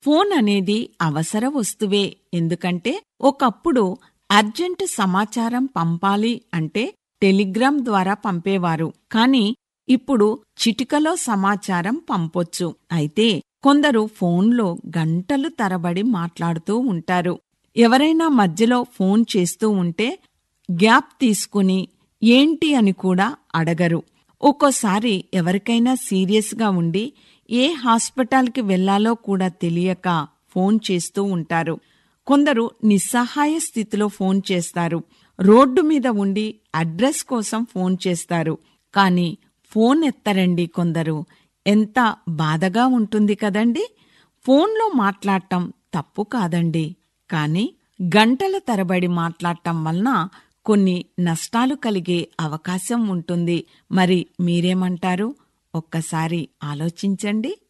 phone అనేది అవసర వస్తువే ఎందుకంటే ఒకప్పుడు అర్జెంటు సమాచారం పంపాలి అంటే టెలిగ్రామ్ ద్వారా పంపేవారు కానీ ఇప్పుడు చిటికలో సమాచారం పంపొచ్చు అయితే కొందరు ఫోన్లో గంటలు తరబడి మాట్లాడుతూ ఉంటారు ఎవరైనా మధ్యలో ఫోన్ చేస్తూ ఉంటే గ్యాప్ తీసుకుని ఏంటి అని కూడా అడగరు ఒక్కోసారి ఎవరికైనా సీరియస్గా ఉండి ఏ హాస్పిటల్కి వెళ్లాలో కూడా తెలియక ఫోన్ చేస్తూ ఉంటారు కొందరు నిస్సహాయ స్థితిలో ఫోన్ చేస్తారు రోడ్డు మీద ఉండి అడ్రస్ కోసం ఫోన్ చేస్తారు కానీ ఫోన్ ఎత్తరండి కొందరు ఎంత బాధగా ఉంటుంది కదండి ఫోన్లో మాట్లాడటం తప్పు కాదండి కానీ గంటల తరబడి మాట్లాడటం వలన కొన్ని నష్టాలు కలిగే అవకాశం ఉంటుంది మరి మీరేమంటారు ఒక్కసారి ఆలోచించండి